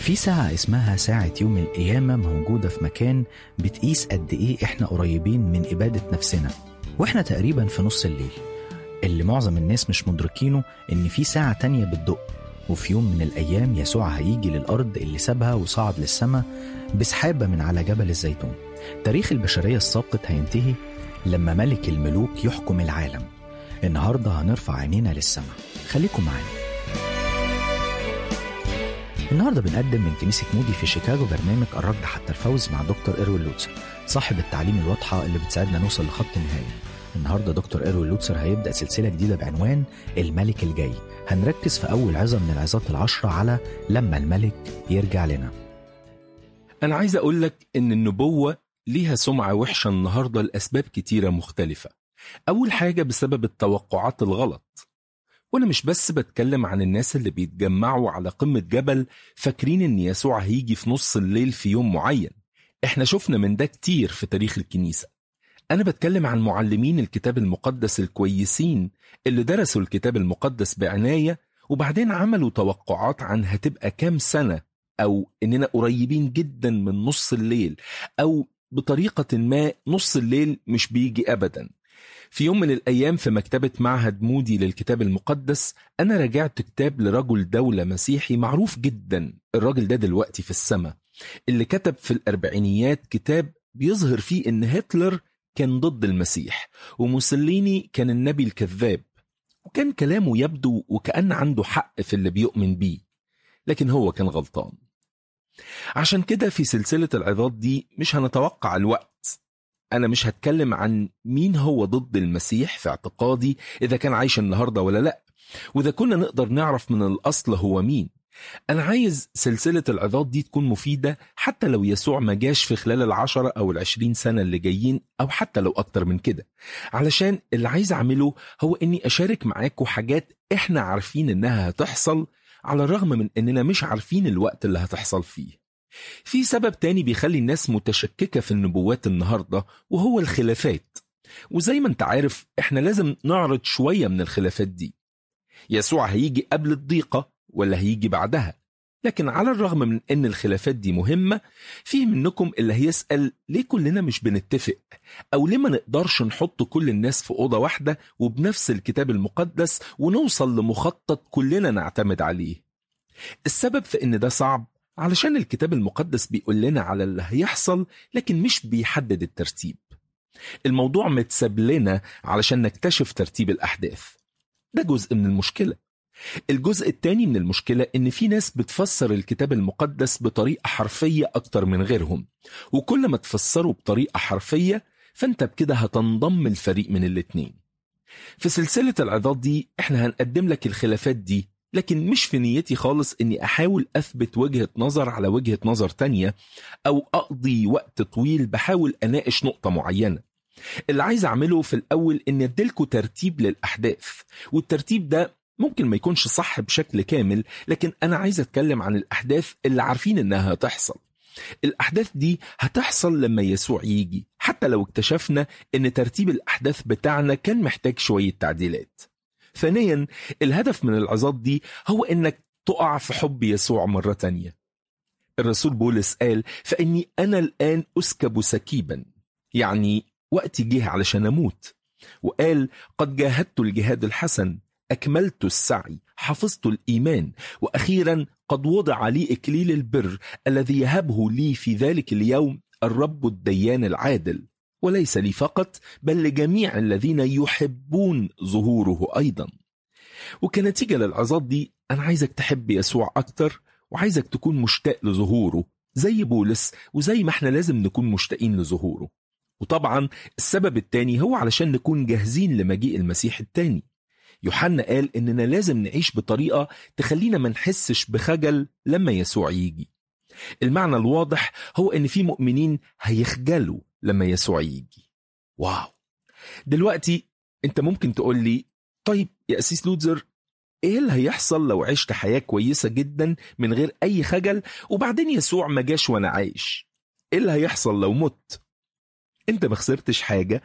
في ساعة اسمها ساعة يوم القيامة موجودة في مكان بتقيس قد إيه إحنا قريبين من إبادة نفسنا وإحنا تقريبا في نص الليل اللي معظم الناس مش مدركينه إن في ساعة تانية بتدق وفي يوم من الأيام يسوع هيجي للأرض اللي سابها وصعد للسماء بسحابة من على جبل الزيتون تاريخ البشرية الساقط هينتهي لما ملك الملوك يحكم العالم النهاردة هنرفع عينينا للسماء خليكم معانا النهارده بنقدم من كنيسة مودي في شيكاغو برنامج الركض حتى الفوز مع دكتور إيروين لوتسر صاحب التعليم الواضحة اللي بتساعدنا نوصل لخط النهاية النهارده دكتور إيروين لوتسر هيبدأ سلسلة جديدة بعنوان الملك الجاي هنركز في أول عظة من العظات العشرة على لما الملك يرجع لنا أنا عايز أقول لك إن النبوة ليها سمعة وحشة النهاردة لأسباب كتيرة مختلفة أول حاجة بسبب التوقعات الغلط وأنا مش بس بتكلم عن الناس اللي بيتجمعوا على قمة جبل فاكرين إن يسوع هيجي في نص الليل في يوم معين إحنا شفنا من ده كتير في تاريخ الكنيسة أنا بتكلم عن معلمين الكتاب المقدس الكويسين اللي درسوا الكتاب المقدس بعناية وبعدين عملوا توقعات عن هتبقى كام سنة أو إننا قريبين جدا من نص الليل أو بطريقة ما نص الليل مش بيجي أبدا في يوم من الأيام في مكتبة معهد مودي للكتاب المقدس أنا رجعت كتاب لرجل دولة مسيحي معروف جدا الراجل ده دلوقتي في السماء اللي كتب في الأربعينيات كتاب بيظهر فيه إن هتلر كان ضد المسيح وموسوليني كان النبي الكذاب وكان كلامه يبدو وكأن عنده حق في اللي بيؤمن بيه لكن هو كان غلطان عشان كده في سلسلة العظات دي مش هنتوقع الوقت أنا مش هتكلم عن مين هو ضد المسيح في اعتقادي إذا كان عايش النهاردة ولا لأ وإذا كنا نقدر نعرف من الأصل هو مين أنا عايز سلسلة العظات دي تكون مفيدة حتى لو يسوع ما جاش في خلال العشرة أو العشرين سنة اللي جايين أو حتى لو أكتر من كده علشان اللي عايز أعمله هو إني أشارك معاكم حاجات إحنا عارفين إنها هتحصل على الرغم من إننا مش عارفين الوقت اللي هتحصل فيه في سبب تاني بيخلي الناس متشككة في النبوات النهاردة وهو الخلافات وزي ما انت عارف احنا لازم نعرض شوية من الخلافات دي يسوع هيجي قبل الضيقة ولا هيجي بعدها لكن على الرغم من ان الخلافات دي مهمة في منكم اللي هيسأل ليه كلنا مش بنتفق او ليه ما نقدرش نحط كل الناس في أوضة واحدة وبنفس الكتاب المقدس ونوصل لمخطط كلنا نعتمد عليه السبب في ان ده صعب علشان الكتاب المقدس بيقول لنا على اللي هيحصل لكن مش بيحدد الترتيب الموضوع متساب لنا علشان نكتشف ترتيب الأحداث ده جزء من المشكلة الجزء التاني من المشكلة إن في ناس بتفسر الكتاب المقدس بطريقة حرفية أكتر من غيرهم وكل ما تفسره بطريقة حرفية فأنت بكده هتنضم الفريق من الاتنين في سلسلة العظات دي احنا هنقدم لك الخلافات دي لكن مش في نيتي خالص اني احاول اثبت وجهة نظر على وجهة نظر تانية او اقضي وقت طويل بحاول اناقش نقطة معينة اللي عايز اعمله في الاول اني اديلكوا ترتيب للاحداث والترتيب ده ممكن ما يكونش صح بشكل كامل لكن انا عايز اتكلم عن الاحداث اللي عارفين انها هتحصل الأحداث دي هتحصل لما يسوع يجي حتى لو اكتشفنا ان ترتيب الأحداث بتاعنا كان محتاج شوية تعديلات ثانيا الهدف من العظات دي هو انك تقع في حب يسوع مرة تانية الرسول بولس قال فإني أنا الآن أسكب سكيبا يعني وقتي جه علشان أموت وقال قد جاهدت الجهاد الحسن أكملت السعي حفظت الإيمان وأخيرا قد وضع لي إكليل البر الذي يهبه لي في ذلك اليوم الرب الديان العادل وليس لي فقط بل لجميع الذين يحبون ظهوره أيضا وكنتيجة للعظات دي أنا عايزك تحب يسوع أكتر وعايزك تكون مشتاق لظهوره زي بولس وزي ما احنا لازم نكون مشتاقين لظهوره وطبعا السبب التاني هو علشان نكون جاهزين لمجيء المسيح التاني يوحنا قال إننا لازم نعيش بطريقة تخلينا ما نحسش بخجل لما يسوع يجي المعنى الواضح هو إن في مؤمنين هيخجلوا لما يسوع يجي واو دلوقتي انت ممكن تقول لي طيب يا أسيس لوتزر ايه اللي هيحصل لو عشت حياة كويسة جدا من غير اي خجل وبعدين يسوع ما جاش وانا عايش ايه اللي هيحصل لو مت انت ما خسرتش حاجة